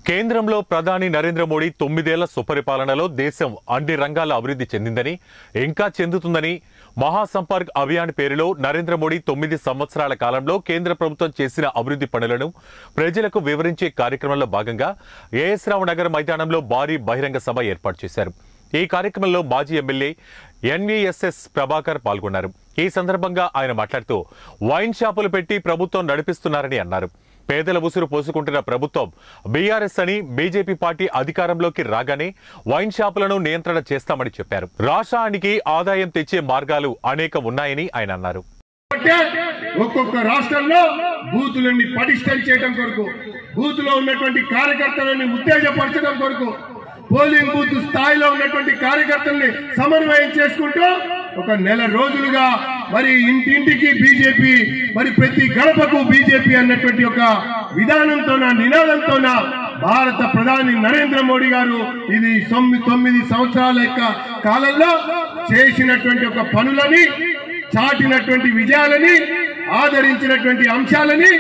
కేంద్రంలో ప్రధాని నరేంద్ర మోడీ తొమ్మిదేళ్ల సుపరిపాలనలో దేశం అన్ని రంగాల అభివృద్ధి చెందిందని ఇంకా చెందుతుందని మహాసంపర్క్ అభియాన్ పేరులో నరేంద్ర మోడీ తొమ్మిది సంవత్సరాల కాలంలో కేంద్ర ప్రభుత్వం చేసిన అభివృద్ధి పనులను ప్రజలకు వివరించే కార్యక్రమంలో భాగంగా ఏఎస్ రావు నగర్ మైదానంలో భారీ బహిరంగ సభ ఏర్పాటు చేశారు ఈ కార్యక్రమంలో మాజీ ఎమ్మెల్యే ఎన్వీఎస్ఎస్ ప్రభాకర్ పాల్గొన్నారు ఈ సందర్భంగా ఆయన మాట్లాడుతూ వైన్ షాపులు పెట్టి ప్రభుత్వం నడిపిస్తున్నారని అన్నారు పేదల ఉసురు పోసుకుంటున్న ప్రభుత్వం బీఆర్ఎస్ అని బీజేపీ పార్టీ అధికారంలోకి రాగానే వైన్ షాపులను నియంత్రణ చేస్తామని చెప్పారు రాష్ట్రానికి ఆదాయం తెచ్చే మార్గాలు అనేకం ఉన్నాయని ఆయన అన్నారు అంటే ఒక్కొక్క రాష్ట్రంలో బూతులన్నీ పటిష్టం చేయడం కొరకు బూత్ లో ఉన్నటువంటి కార్యకర్తలని ఉత్తేజపరచడం కొరకు పోలింగ్ బూత్ స్థాయిలో ఉన్నటువంటి కార్యకర్తల్ని సమన్వయం చేసుకుంటూ ఒక నెల రోజులుగా మరి ఇంటింటికి బీజేపీ మరి ప్రతి గడపకు బీజేపీ అన్నటువంటి ఒక విధానంతోన నినాదంతోన భారత ప్రధాని నరేంద్ర మోడీ గారు ఇది తొమ్మిది తొమ్మిది సంవత్సరాల యొక్క కాలంలో చేసినటువంటి ఒక పనులని చాటినటువంటి విజయాలని ఆదరించినటువంటి అంశాలని